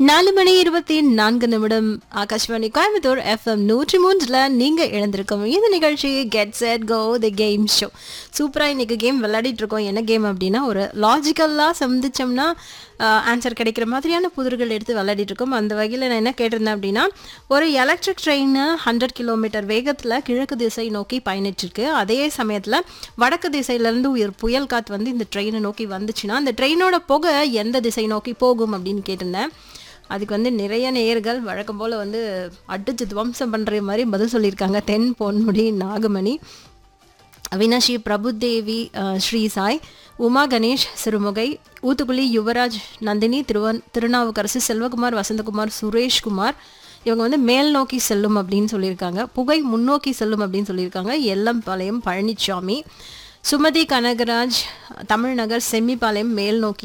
நாலு மணி இருபத்தி நான்கு நிமிடம் ஆகாஷ்வாணி கோயம்புத்தூர் எஃப்எம் நூற்றி மூன்றில் நீங்கள் இழந்திருக்கோம் இந்த நிகழ்ச்சி get set go the game show சூப்பராக இன்னைக்கு கேம் விளையாடிட்டு இருக்கோம் என்ன கேம் அப்படின்னா ஒரு லாஜிக்கலாக சந்திச்சோம்னா ஆன்சர் கிடைக்கிற மாதிரியான புதிர்கள் எடுத்து விளையாடிட்டு இருக்கோம் அந்த வகையில் நான் என்ன கேட்டிருந்தேன் அப்படின்னா ஒரு எலக்ட்ரிக் ட்ரெயின் ஹண்ட்ரட் கிலோமீட்டர் வேகத்தில் கிழக்கு திசை நோக்கி பயணிச்சிருக்கு அதே சமயத்தில் வடக்கு திசையிலேருந்து ஒரு புயல் காற்று வந்து இந்த ட்ரெயினை நோக்கி வந்துச்சுன்னா அந்த ட்ரெயினோட புகை எந்த திசை நோக்கி போகும் அப்படின்னு கேட்டிருந்தேன் அதுக்கு வந்து நிறைய நேயர்கள் வழக்கம் போல் வந்து அடிச்சு துவம்சம் பண்ணுற மாதிரி பதில் சொல்லியிருக்காங்க தென் பொன்முடி நாகமணி அவினாஷி பிரபுதேவி அஹ், ஸ்ரீ சாய் உமா கணேஷ் சிறுமுகை ஊத்துக்குளி யுவராஜ் நந்தினி திருவன் திருநாவுக்கரசு செல்வகுமார் வசந்தகுமார் சுரேஷ்குமார் இவங்க வந்து மேல் நோக்கி செல்லும் அப்படின்னு சொல்லியிருக்காங்க புகை முன்னோக்கி செல்லும் அப்படின்னு சொல்லியிருக்காங்க எல்லம்பாளையம் பழனிசாமி சுமதி கனகராஜ் தமிழ்நகர் செம்மிபாளையம் மேல் நோக்கி